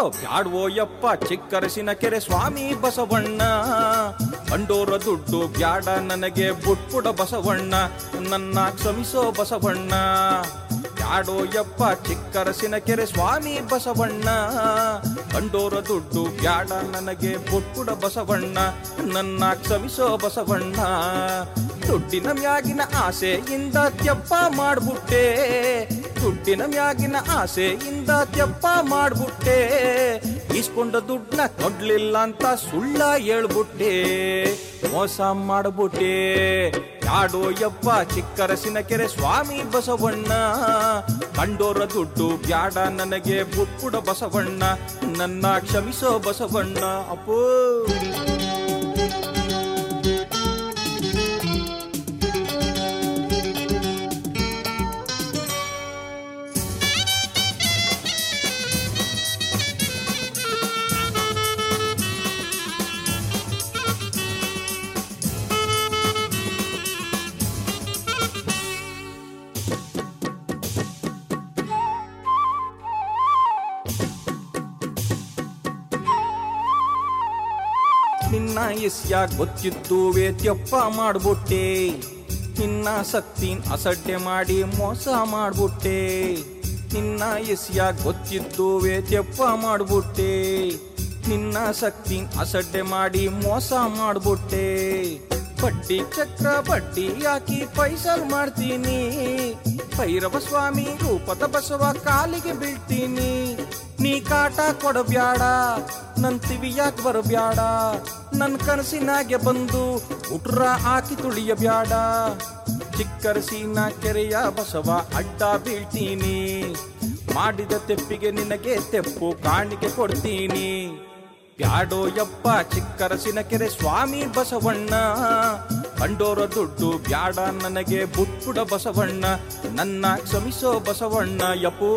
ಬ್ಯಾಡ್ವೋ ಯಪ್ಪ ಚಿಕ್ಕರಸಿನ ಕೆರೆ ಸ್ವಾಮಿ ಬಸವಣ್ಣ ಕಂಡೋರ ದುಡ್ಡು ಬ್ಯಾಡ ನನಗೆ ಬುಟ್ಪುಡ ಬಸವಣ್ಣ ನನ್ನ ಕ್ಷಮಿಸೋ ಬಸವಣ್ಣ ಬ್ಯಾಡೋ ಯಪ್ಪ ಚಿಕ್ಕರಸಿನ ಕೆರೆ ಸ್ವಾಮಿ ಬಸವಣ್ಣ ಕಂಡೋರ ದುಡ್ಡು ಬ್ಯಾಡ ನನಗೆ ಬುಟ್ಪುಡ ಬಸವಣ್ಣ ನನ್ನ ಕ್ಷಮಿಸೋ ಬಸವಣ್ಣ ದುಡ್ಡಿನ ಮ್ಯಾಗಿನ ಆಸೆಯಿಂದ ತ್ಯಪ್ಪ ಮಾಡ್ಬಿಟ್ಟೆ ದುಡ್ಡಿನ ಮ್ಯಾಗಿನ ಆಸೆಯಿಂದ ತ್ಯಪ್ಪ ಮಾಡ್ಬಿಟ್ಟೆ ಇಸ್ಕೊಂಡ ದುಡ್ಡನ್ನ ಕೊಡ್ಲಿಲ್ಲ ಅಂತ ಸುಳ್ಳ ಹೇಳ್ಬಿಟ್ಟೆ ಮೋಸ ಮಾಡ್ಬಿಟ್ಟೆ ಯಾಡೋ ಯಪ್ಪ ಚಿಕ್ಕರಸಿನ ಕೆರೆ ಸ್ವಾಮಿ ಬಸವಣ್ಣ ಕಂಡೋರ ದುಡ್ಡು ಬ್ಯಾಡ ನನಗೆ ಬುಟ್ಪುಡ ಬಸವಣ್ಣ ನನ್ನ ಕ್ಷಮಿಸೋ ಬಸವಣ್ಣ ಅಪ್ಪೋ ನಿನ್ನ ಎಸ್ಯಾಗ ಗೊತ್ತಿದ್ದುವೆ ತ್ಯಪ್ಪ ಮಾಡ್ಬಿಟ್ಟೆ ನಿನ್ನ ಸಕ್ತಿನ್ ಅಸಡ್ಡೆ ಮಾಡಿ ಮೋಸ ಮಾಡ್ಬಿಟ್ಟೆ ನಿನ್ನ ಎಸ್ಯಾಗ ಗೊತ್ತಿದ್ದುವೆ ತ್ಯಪ್ಪ ಮಾಡ್ಬಿಟ್ಟೆ ನಿನ್ನ ಸಕ್ತಿನ್ ಅಸಡ್ಡೆ ಮಾಡಿ ಮೋಸ ಮಾಡ್ಬಿಟ್ಟೆ ಬಡ್ಡಿ ಚಕ್ರ ಬಡ್ಡಿ ಹಾಕಿ ಪೈಸಲ್ ಮಾಡ್ತೀನಿ ಭೈರವ ಸ್ವಾಮಿ ರೂಪದ ಬಸವ ಕಾಲಿಗೆ ಬೀಳ್ತೀನಿ ನೀ ಕಾಟ ಕೊಡಬ್ಯಾಡ ನನ್ ತಿವಿಯಾಕ್ ಬರಬ್ಯಾಡ ನನ್ ಕನಸಿನಾಗೆ ಬಂದು ಉಟ್ರ ಹಾಕಿ ತುಳಿಯಬ್ಯಾಡ ಚಿಕ್ಕರಸಿನ ಕೆರೆಯ ಬಸವ ಅಡ್ಡ ಬೀಳ್ತೀನಿ ಮಾಡಿದ ತೆಪ್ಪಿಗೆ ನಿನಗೆ ತೆಪ್ಪು ಕಾಣಿಕೆ ಕೊಡ್ತೀನಿ ಬ್ಯಾಡೋ ಯಪ್ಪ ಚಿಕ್ಕರಸಿನ ಕೆರೆ ಸ್ವಾಮಿ ಬಸವಣ್ಣ ಕಂಡೋರ ದುಡ್ಡು ಬ್ಯಾಡ ನನಗೆ ಬುಟ್ಪುಡ ಬಸವಣ್ಣ ನನ್ನ ಕ್ಷಮಿಸೋ ಬಸವಣ್ಣ ಯಪ್ಪೋ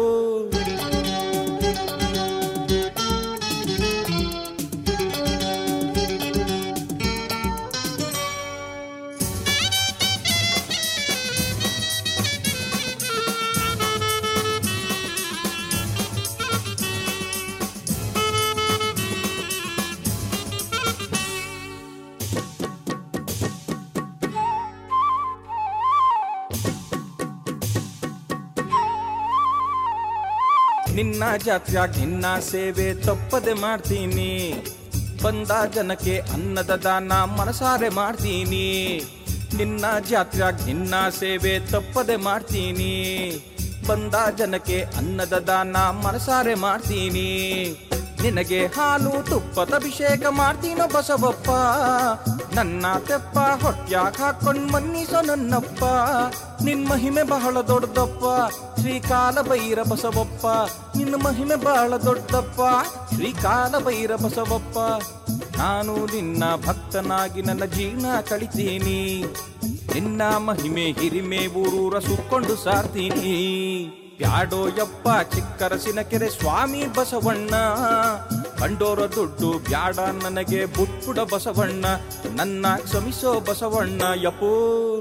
ನಿನ್ನ ಜಾತ್ರ್ಯಾಗ ನಿನ್ನ ಸೇವೆ ತಪ್ಪದೆ ಮಾಡ್ತೀನಿ ಬಂದ ಜನಕ್ಕೆ ಅನ್ನದ ದಾನ ಮನಸಾರೆ ಮಾಡ್ತೀನಿ ನಿನ್ನ ಜಾತ್ರ್ಯಾಗ ನಿನ್ನ ಸೇವೆ ತಪ್ಪದೆ ಮಾಡ್ತೀನಿ ಬಂದ ಜನಕ್ಕೆ ಅನ್ನದ ದಾನ ಮನಸಾರೆ ಮಾಡ್ತೀನಿ ನಿನಗೆ ಹಾಲು ತುಪ್ಪದ ಅಭಿಷೇಕ ಮಾಡ್ತೀನೋ ಬಸವಪ್ಪ ನನ್ನ ತೆಪ್ಪ ಹೊಟ್ಯಾಗ ಹಾಕೊಂಡ್ ಮನ್ನಿಸೋ ನನ್ನಪ್ಪ ನಿನ್ ಮಹಿಮೆ ಬಹಳ ದೊಡ್ಡದಪ್ಪ ಶ್ರೀಕಾಲ ಬೈರ ಬಸವಪ್ಪ ನಿನ್ನ ಮಹಿಮೆ ಬಹಳ ದೊಡ್ಡಪ್ಪ ಶ್ರೀಕಾಲ ಬೈರ ಬಸವಪ್ಪ ನಾನು ನಿನ್ನ ಭಕ್ತನಾಗಿ ನನ್ನ ಜೀವನ ಕಳಿತೀನಿ ನಿನ್ನ ಮಹಿಮೆ ಹಿರಿಮೆ ಊರೂರ ಸುಕ್ಕೊಂಡು ಸಾರ್ತೀನಿ ಬ್ಯಾಡೋ ಯಪ್ಪ ಚಿಕ್ಕರಸಿನ ಕೆರೆ ಸ್ವಾಮಿ ಬಸವಣ್ಣ ಕಂಡೋರ ದುಡ್ಡು ಬ್ಯಾಡ ನನಗೆ ಬುಟ್ಪುಡ ಬಸವಣ್ಣ ನನ್ನ ಕ್ಷಮಿಸೋ ಬಸವಣ್ಣ ಯಪ್ಪೋ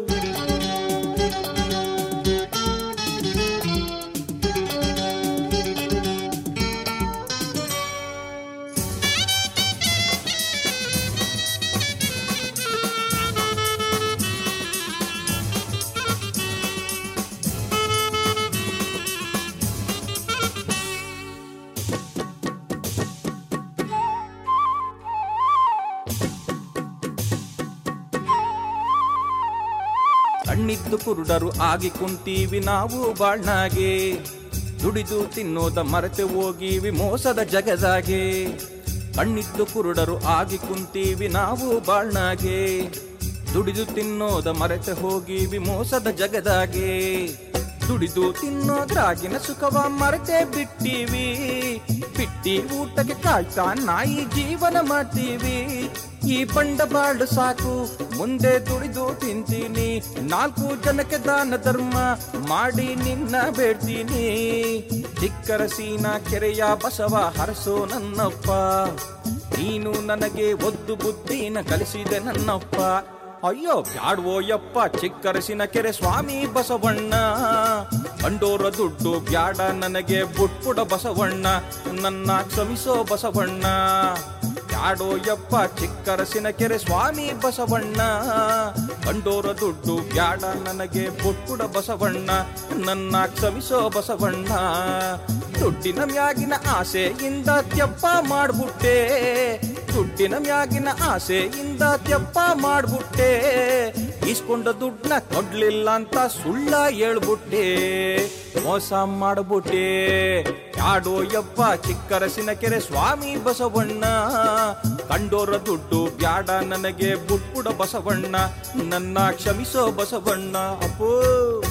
ಕಣ್ಣಿದ್ದು ಕುರುಡರು ಆಗಿ ಕುಂತೀವಿ ನಾವು ಬಾಳ್ನಾಗೆ ದುಡಿದು ತಿನ್ನೋದ ಮರೆತೆ ಹೋಗಿವಿ ಮೋಸದ ಜಗದಾಗೆ ಕಣ್ಣಿದ್ದು ಕುರುಡರು ಆಗಿ ಕುಂತೀವಿ ನಾವು ಬಾಳ್ನಾಗೆ ದುಡಿದು ತಿನ್ನೋದ ಮರೆತೆ ಹೋಗಿವಿ ಮೋಸದ ಜಗದಾಗೆ ದುಡಿದು ತಿನ್ನೋದ್ರಾಗಿನ ಸುಖವ ಮರೆತೆ ಬಿಟ್ಟಿವಿ ಬಿಟ್ಟಿ ಊಟಕ್ಕೆ ಕಾಯ್ತಾ ನಾಯಿ ಜೀವನ ಮಾಡ್ತೀವಿ ಈ ಬಂಡ ಬಾಳು ಸಾಕು ಮುಂದೆ ದುಡಿದು ತಿಂತೀನಿ ನಾಲ್ಕು ಜನಕ್ಕೆ ದಾನ ಧರ್ಮ ಮಾಡಿ ನಿನ್ನ ಬೇಡ್ತೀನಿ ಚಿಕ್ಕರಸೀನ ಕೆರೆಯ ಬಸವ ಹರಸೋ ನನ್ನಪ್ಪ ನೀನು ನನಗೆ ಒದ್ದು ಬುದ್ಧಿನ ಕಲಿಸಿದೆ ನನ್ನಪ್ಪ ಅಯ್ಯೋ ಬ್ಯಾಡ್ವೋ ಯಪ್ಪ ಚಿಕ್ಕರಸಿನ ಕೆರೆ ಸ್ವಾಮಿ ಬಸವಣ್ಣ ಕಂಡೋರ ದುಡ್ಡು ಬ್ಯಾಡ ನನಗೆ ಬುಟ್ಪುಡ ಬಸವಣ್ಣ ನನ್ನ ಕ್ಷಮಿಸೋ ಬಸವಣ್ಣ ಬ್ಯಾಡೋ ಯಪ್ಪ ಚಿಕ್ಕರಸಿನ ಕೆರೆ ಸ್ವಾಮಿ ಬಸವಣ್ಣ ಕಂಡೋರ ದುಡ್ಡು ಬ್ಯಾಡ ನನಗೆ ಬುಟ್ಪುಡ ಬಸವಣ್ಣ ನನ್ನ ಕ್ಷಮಿಸೋ ಬಸವಣ್ಣ ದುಡ್ಡಿನ ಮ್ಯಾಗಿನ ಆಸೆಯಿಂದ ತ್ಯಪ್ಪ ಮಾಡ್ಬಿಟ್ಟೆ ದುಡ್ಡಿನ ಮ್ಯಾಗಿನ ಆಸೆಯಿಂದ ತ್ಯಪ್ಪ ಮಾಡ್ಬಿಟ್ಟೆ ಇಸ್ಕೊಂಡ ದುಡ್ಡನ್ನ ಕೊಡ್ಲಿಲ್ಲ ಅಂತ ಸುಳ್ಳ ಹೇಳ್ಬಿಟ್ಟೆ ಮೋಸ ಮಾಡ್ಬಿಟ್ಟೆ ಯಾಡೋ ಯಪ್ಪ ಚಿಕ್ಕರಸಿನ ಕೆರೆ ಸ್ವಾಮಿ ಬಸವಣ್ಣ ಕಂಡೋರ ದುಡ್ಡು ಬ್ಯಾಡ ನನಗೆ ಬುಟ್ಪುಡ ಬಸವಣ್ಣ ನನ್ನ ಕ್ಷಮಿಸೋ ಬಸವಣ್ಣ ಅಪ್ಪೋ